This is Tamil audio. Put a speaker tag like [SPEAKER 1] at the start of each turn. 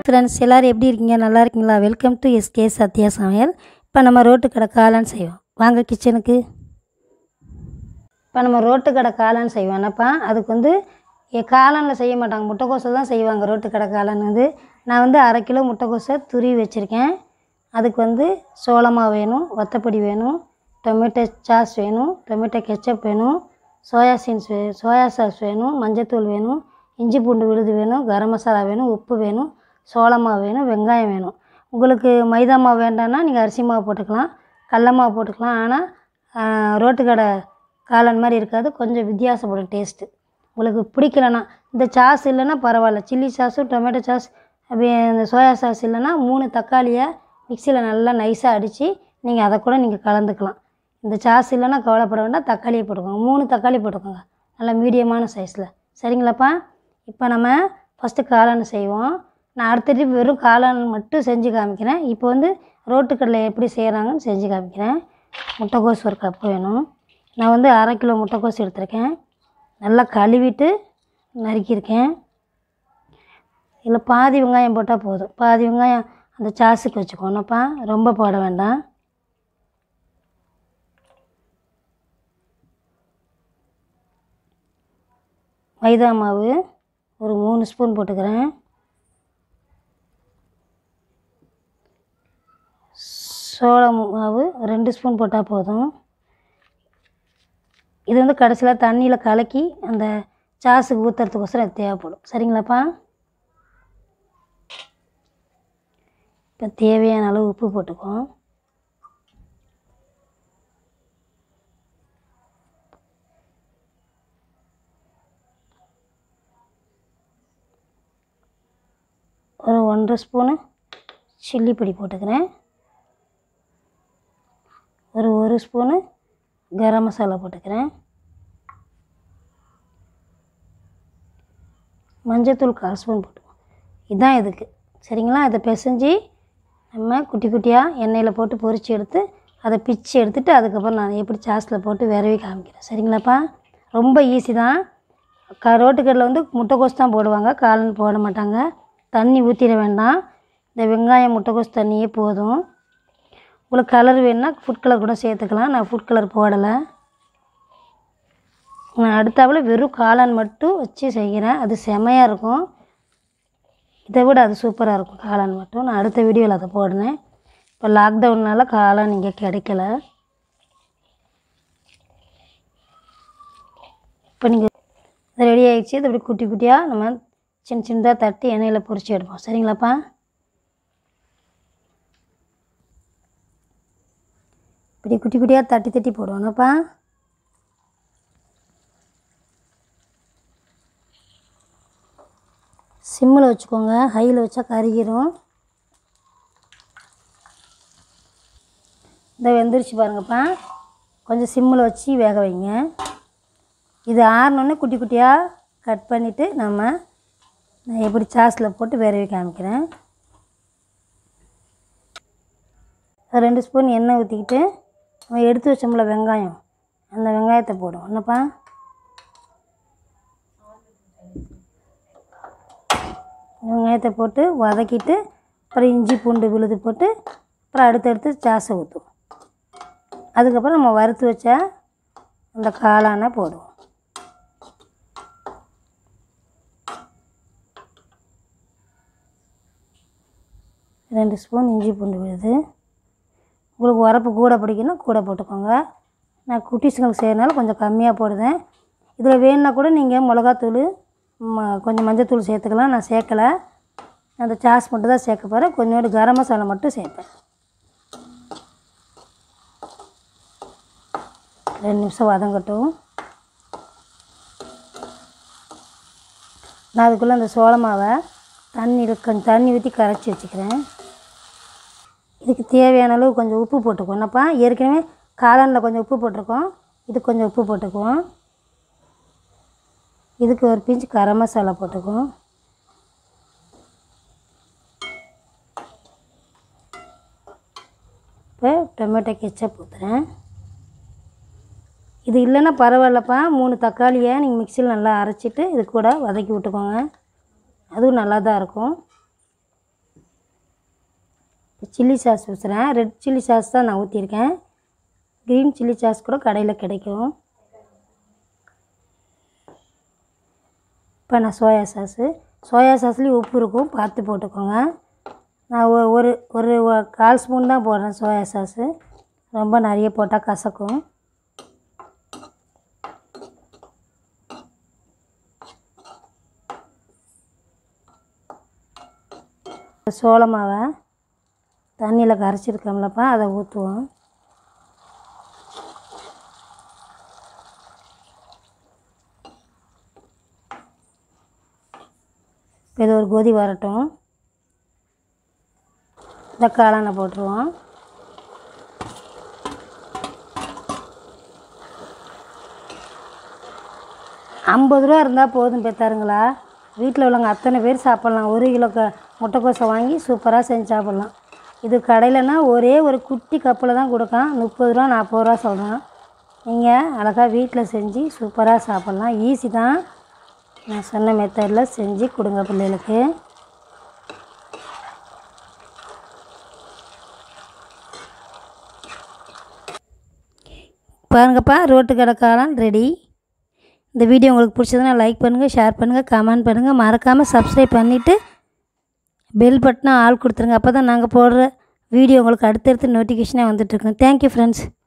[SPEAKER 1] ஃப்ரெண்ட்ஸ் எல்லோரும் எப்படி இருக்கீங்க நல்லா இருக்கீங்களா வெல்கம் டு எஸ்கே சத்யா சமையல் இப்போ நம்ம ரோட்டு கடை காளான் செய்வோம் வாங்க கிச்சனுக்கு இப்போ நம்ம ரோட்டு கடை காளான் செய்வோம் என்னப்பா அதுக்கு வந்து எ- காளானில் செய்ய மாட்டாங்க முட்டைக்கோசை தான் செய்வாங்க ரோட்டு கடை காளான் வந்து நான் வந்து அரை கிலோ முட்டைக்கோசை துருவி வச்சுருக்கேன் அதுக்கு வந்து சோளமாவு வேணும் வத்தப்பொடி வேணும் டொமேட்டோ சாஸ் வேணும் டொமேட்டோ கெச்சப் வேணும் சோயா சீன்ஸ் வே சோயா சாஸ் வேணும் மஞ்சத்தூள் வேணும் இஞ்சி பூண்டு விழுது வேணும் கரம் மசாலா வேணும் உப்பு வேணும் சோள மாவு வேணும் வெங்காயம் வேணும் உங்களுக்கு மைதா மாவு வேண்டாம்னா நீங்கள் அரிசி மாவு போட்டுக்கலாம் கடல மாவு போட்டுக்கலாம் ஆனால் ரோட்டு கடை காளான் மாதிரி இருக்காது கொஞ்சம் வித்தியாசப்படும் டேஸ்ட்டு உங்களுக்கு பிடிக்கலனா இந்த சாஸ் இல்லைன்னா பரவாயில்ல சில்லி சாஸும் டொமேட்டோ சாஸ் அப்படியே இந்த சோயா சாஸ் இல்லைன்னா மூணு தக்காளியை மிக்சியில் நல்லா நைஸாக அடித்து நீங்கள் அதை கூட நீங்கள் கலந்துக்கலாம் இந்த சாஸ் இல்லைன்னா கவலைப்பட வேண்டாம் தக்காளியை போட்டுக்கோங்க மூணு தக்காளி போட்டுக்கோங்க நல்லா மீடியமான சைஸில் சரிங்களாப்பா இப்போ நம்ம ஃபஸ்ட்டு காளான் செய்வோம் நான் அடுத்த trip வெறும் காளான் மட்டும் செஞ்சு காமிக்கிறேன் இப்போ வந்து ரோட்டுக்கடலை எப்படி செய்கிறாங்கன்னு செஞ்சு காமிக்கிறேன் முட்டைக்கோஸ் ஒரு கப்பு வேணும் நான் வந்து அரை கிலோ முட்டைக்கோஸ் எடுத்திருக்கேன் நல்லா கழுவிட்டு நறுக்கியிருக்கேன் இதில் பாதி வெங்காயம் போட்டால் போதும் பாதி வெங்காயம் அந்த சாஸுக்கு வச்சுக்கோனப்பா ரொம்ப போட வேண்டாம் மைதா மாவு ஒரு மூணு ஸ்பூன் போட்டுக்கிறேன் சோள மாவு ரெண்டு ஸ்பூன் போட்டால் போதும் இது வந்து கடைசியில் தண்ணியில் கலக்கி அந்த சாஸுக்கு ஊற்றுறதுக்கோசரம் இது தேவைப்படும் சரிங்களாப்பா இப்போ தேவையான அளவு உப்பு போட்டுக்குவோம் ஒரு ஒன்றரை ஸ்பூனு சில்லி பொடி போட்டுக்கிறேன் ஒரு ஒரு ஸ்பூனு கரம் மசாலா போட்டுக்கிறேன் மஞ்சத்தூள் கால் ஸ்பூன் போட்டுக்குவோம் இதுதான் இதுக்கு சரிங்களா இதை பிசைஞ்சு நம்ம குட்டி குட்டியாக எண்ணெயில் போட்டு பொரிச்சு எடுத்து அதை பிச்சு எடுத்துட்டு அதுக்கப்புறம் நான் எப்படி சாஸில் போட்டு விரவி காமிக்கிறேன் சரிங்களாப்பா ரொம்ப ஈஸி தான் க ரோட்டுக்கடையில் வந்து முட்டைக்கோஸ் தான் போடுவாங்க காளான் போட மாட்டாங்க தண்ணி ஊற்றிட வேண்டாம் இந்த வெங்காயம் முட்டைக்கோஸ் தண்ணியே போதும் உங்களுக்கு கலர் வேணும்னா ஃபுட் கலர் கூட சேர்த்துக்கலாம் நான் ஃபுட் கலர் போடலை நான் அடுத்தாப்புல வெறும் காளான் மட்டும் வச்சு செய்கிறேன் அது செமையாக இருக்கும் இதை விட அது சூப்பராக இருக்கும் காளான் மட்டும் நான் அடுத்த வீடியோவில் அதை போடுறேன் இப்போ லாக்டவுன்னால காளான் இங்கே கிடைக்கல இப்போ நீங்கள் இது ரெடி ஆகிடுச்சு இது இப்படி குட்டி குட்டியாக நம்ம சின்ன சின்னதாக தட்டி எண்ணெயில் பொரிச்சு எடுப்போம் சரிங்களாப்பா இப்படி குட்டி குட்டியாக தட்டி தட்டி போடுவோம்ப்பா சிம்மில் வச்சுக்கோங்க ஹையில் வச்சா கருகிரும் இந்த வெந்துருச்சு பாருங்கப்பா கொஞ்சம் சிம்மில் வச்சு வேக வைங்க இது ஆறினோடனே குட்டி குட்டியாக கட் பண்ணிவிட்டு நம்ம நான் எப்படி சாஸில் போட்டு விரவி காமிக்கிறேன் ரெண்டு ஸ்பூன் எண்ணெய் ஊற்றிக்கிட்டு நம்ம எடுத்து வச்சோம்ல வெங்காயம் அந்த வெங்காயத்தை போடும் என்னப்பா வெங்காயத்தை போட்டு வதக்கிட்டு அப்புறம் இஞ்சி பூண்டு விழுது போட்டு அப்புறம் அடுத்தடுத்து சாஸை ஊற்றுவோம் அதுக்கப்புறம் நம்ம வறுத்து வச்ச அந்த காளானை போடுவோம் ரெண்டு ஸ்பூன் இஞ்சி பூண்டு விழுது உங்களுக்கு உரப்பு கூட பிடிக்கணும் கூட போட்டுக்கோங்க நான் குட்டீஸுங்களுக்கு செய்கிறனால கொஞ்சம் கம்மியாக போடுதேன் இதில் வேணுன்னா கூட நீங்கள் மிளகாத்தூள் ம கொஞ்சம் மஞ்சத்தூள் சேர்த்துக்கலாம் நான் சேர்க்கலை அந்த சாஸ் மட்டும் தான் சேர்க்க போகிறேன் கொஞ்சோண்டு கரம் மசாலா மட்டும் சேர்ப்பேன் ரெண்டு நிமிஷம் வதங்கட்டும் நான் அதுக்குள்ளே அந்த சோள மாவை தண்ணியில் கொஞ்சம் தண்ணி ஊற்றி கரைச்சி வச்சுக்கிறேன் இதுக்கு தேவையான அளவு கொஞ்சம் உப்பு போட்டுக்குவோம் என்னப்பா ஏற்கனவே காளானில் கொஞ்சம் உப்பு போட்டிருக்கோம் இதுக்கு கொஞ்சம் உப்பு போட்டுக்குவோம் இதுக்கு ஒரு பிஞ்சு கரம் மசாலா போட்டுக்குவோம் இப்போ டொமேட்டோ கெச்சப் ஊற்றுறேன் இது இல்லைன்னா பரவாயில்லப்பா மூணு தக்காளியை நீங்கள் மிக்சியில் நல்லா அரைச்சிட்டு இது கூட வதக்கி விட்டுக்கோங்க அதுவும் நல்லா தான் இருக்கும் இப்போ சில்லி சாஸ் ஊற்றுறேன் ரெட் சில்லி சாஸ் தான் நான் ஊற்றிருக்கேன் க்ரீன் சில்லி சாஸ் கூட கடையில் கிடைக்கும் இப்போ நான் சோயா சாஸு சோயா சாஸ்லேயும் உப்பு இருக்கும் பார்த்து போட்டுக்கோங்க நான் ஒ- ஒரு ஒரு ஒ- கால் ஸ்பூன் தான் போடுறேன் சோயா சாஸு ரொம்ப நிறைய போட்டால் கசக்கும் சோள மாவை தண்ணியில் கரைச்சிருக்கோம்லப்பா அதை ஊற்றுவோம் இப்போ இது ஒரு கொதி வரட்டும் இந்த காளானை போட்டுருவோம் ஐம்பது ரூபா இருந்தால் போதும் பெத்தாருங்களா வீட்டில் உள்ளவங்க அத்தனை பேர் சாப்பிட்லாம் ஒரு கிலோ க முட்டைக்கோஸை வாங்கி சூப்பராக செஞ்சு சாப்பிட்லாம் இது கடையிலனா ஒரே ஒரு குட்டி கப்பில் தான் கொடுக்கான் முப்பது ரூபா நாற்பது ரூபா சொல்கிறான் நீங்கள் அழகாக வீட்டில் செஞ்சு சூப்பராக சாப்பிட்லாம் ஈஸி தான் நான் சொன்ன மெத்தடில் செஞ்சு கொடுங்க பிள்ளைகளுக்கு பாருங்கப்பா ரோட்டு கடை காளான் ரெடி இந்த வீடியோ உங்களுக்கு பிடிச்சதுன்னா லைக் பண்ணுங்கள் ஷேர் பண்ணுங்கள் கமெண்ட் பண்ணுங்கள் மறக்காமல் சப்ஸ்கிரைப் பண்ணிவிட்டு பெல் பட்டனை ஆள் கொடுத்துருங்க அப்போ தான் நாங்கள் போடுற வீடியோ உங்களுக்கு அடுத்தடுத்து நோட்டிஃபிகேஷனாக வந்துட்டுருக்கோம் தேங்க்யூ ஃப்ரெண்ட்ஸ்